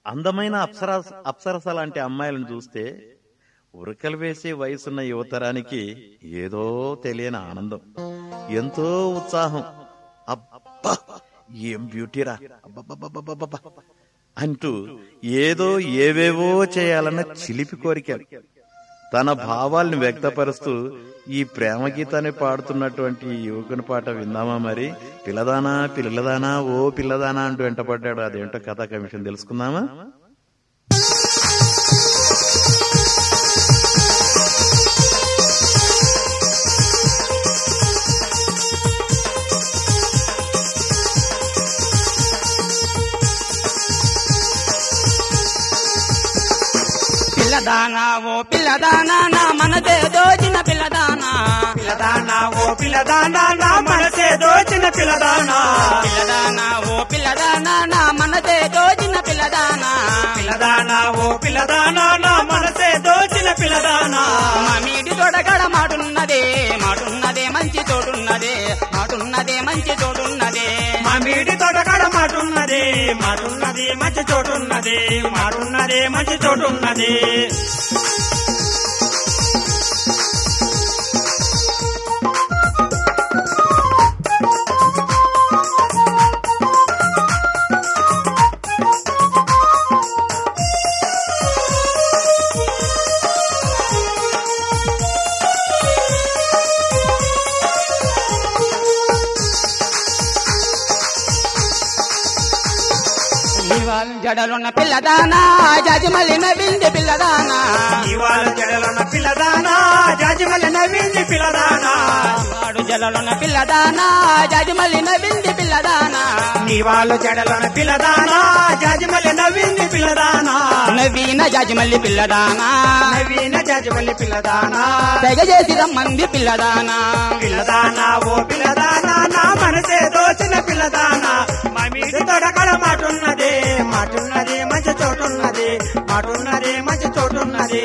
అందమైన అప్సరా అప్సరస లాంటి అమ్మాయిలను చూస్తే ఉరకలు వేసే వయసున్న యువతరానికి ఏదో తెలియని ఆనందం ఎంతో ఉత్సాహం అబ్బా ఏం బ్యూటీరా అబ్బబ్బబ్బబ్బబ్బబ్బ అంటూ ఏదో ఏవేవో చేయాలన్న చిలిపి కోరికలు తన భావాల్ని వ్యక్తపరుస్తూ ఈ ప్రేమ గీతాన్ని పాడుతున్నటువంటి ఈ యువకుని పాట విందామా మరి పిల్లదానా పిల్లదానా ఓ పిల్లదానా అంటూ వెంటపడ్డాడు అదేంటో కథా కమిషన్ తెలుసుకుందామా పిల్లదానా ఓ పిల్లదానా నా మనదే దోచిన పిల్లదానా పిల్లదానా ఓ పిల్లదానా నా మనసే దోచిన పిల్లదానా పిల్లదానా ఓ పిల్లదానా నా మనదే దోచిన పిల్లదానా పిల్లదానా ఓ పిల్లదానా నా మనసే దోచిన పిల్లదానా మామిడి తొడగడ మాటున్నదే మాటున్నదే మంచి తోడున్నదే మాటున్నదే మంచి తోడున్నదే మామిడి తోటకాడ మాటున్నది మాటున్నది మంచి చోటున్నది మాటున్నది మంచి చోటున్నది ఇవాళ జడలున్న పిల్లదానా జాజిమల్లి నవ్వింది పిల్లదానా ఇవాళ జడలున్న పిల్లదానా జాజిమల్లి నవ్వింది పిల్లదానా వాడు జడలున్న పిల్లదానా జాజిమల్లి నవ్వింది పిల్లదానా ఇవాళ జడలున్న పిల్లదానా జాజిమల్లి నవ్వింది పిల్లదానా నవీన జాజిమల్లి పిల్లదానా నవీన జాజిమల్లి పిల్లదానా తెగ చేసి రమ్మంది పిల్లదానా పిల్లదానా ఓ పిల్లదానా నా మనసే దోచిన పిల్లదానా మా మీద తొడకడ మాటున్నది మాటున్నది మంచి చోటున్నది మాటున్నది మంచి చోటున్నది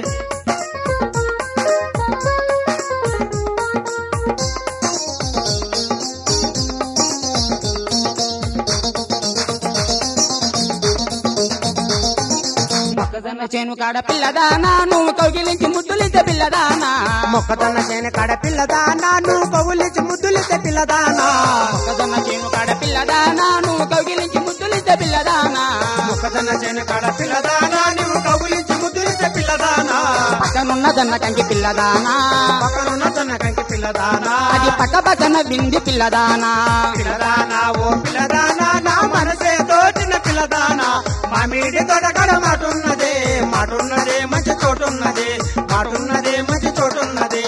మొక్కజొన్న చేను కాడ పిల్లదానా నువ్వు కౌగిలించి ముద్దులిద్ద పిల్లదానా మొక్కజొన్న చేను కాడ పిల్లదానా నువ్వు కవులిచి ముద్దులితే పిల్లదానా మొక్కజొన్న చేను కాడ పిల్లదానా నువ్వు కౌగిలించి ముద్దులిద్ద పిల్లదానా మొక్కజొన్న చేను కాడ పిల్లదానా నువ్వు కవులిచి ముద్దులితే పిల్లదానా పక్కనున్న జొన్న కంకి పిల్లదానా పక్కనున్న జొన్న కంకి పిల్లదానా అది పక్క పక్కన వింది పిల్లదానా పిల్లదానా ఓ పిల్లదానా నా మనసే తోచిన పిల్లదానా మామిడి తోటకడ మాటున్నదే మాటున్నదే మంచి చోటున్నది మాటున్నదే మంచి చోటున్నది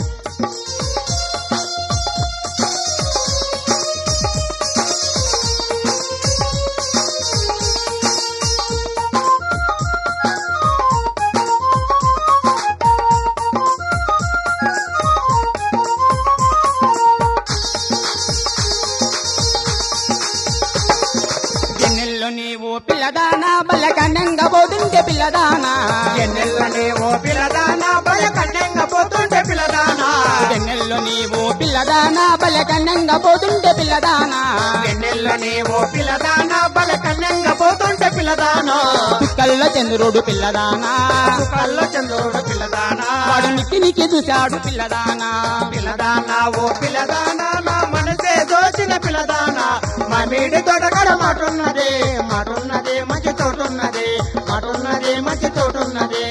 ఎన్నెల్లో నీవు పిల్లదానా బల్ల కన్నంగా పోతుంటే పిల్లదానా ఎన్నెల్లనే ఓ పిల్లదానా భయ కన్నెంగ పోతుంటే పిల్లదానా ఎన్నెల్లో నీవు పిల్లదానా బల్ల కన్నంగా పోతుంటే పిల్లదానా ఎన్నెల్లనే ఓ పిల్లదానా బల కన్నెంగ పోతుంటే పిల్లదానా కళ్ళ చంద్రుడు పిల్లదానా కళ్ళ చంద్రుడు పిల్లదానా వాడు నిక్కి నిక్కి చూశాడు పిల్లదానా పిల్లదానా ఓ పిల్లదానా నా మనసే దోచిన పిల్లదానా మామిడి తోటకడ మాటున్నది మాటున్నది మంచి తోటున్నది మాటున్నది మంచి తోటున్నది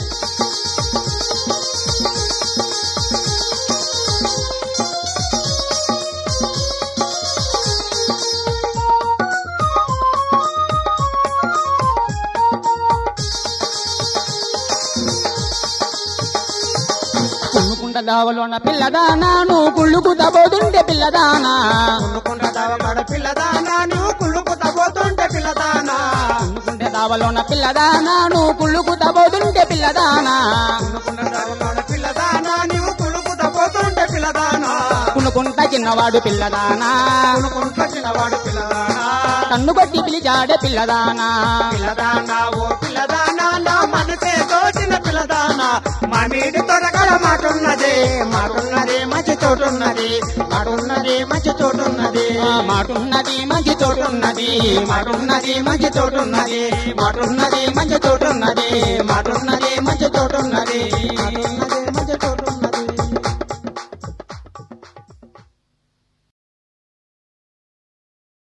కుమ్ముకుంట దావలోన పిల్లదానా నువ్వు కుళ్ళుకు తబోతుంటే పిల్లదానా కుళ్ళుకుంట దావకడ పిల్లదానా నువ్వు కుళ్ళుకు తపోతుంటే పిల్లదానా కుమ్ముకుంటే దావలోన పిల్లదానా నువ్వు కుళ్ళుకు తబోతుంటే పిల్లదానా కుళ్ళుకుంట దావకడ పిల్లదానా నువ్వు కుళ్ళుకు తపోతుంటే పిల్లదానా కునుకుంట చిన్నవాడు పిల్లదానా కుళ్ళుకుంట చిన్నవాడు పిల్లదానా కన్ను కొట్టి పిలిచాడే పిల్లదానా పిల్లదానా ఓ పిల్లదానా నా మనసే తోచిన పిల్లదానా మామిడి తొడగడ మాటున్నది మాటున్నది మంచి చోటున్నది మాటున్నది మాటున్నది మంచి చోటున్నది ఆ మాటున్నది మంచి చోటున్నది మాటున్నది మంచి చోటున్నది మాటున్నది మంచి చోటున్నది మా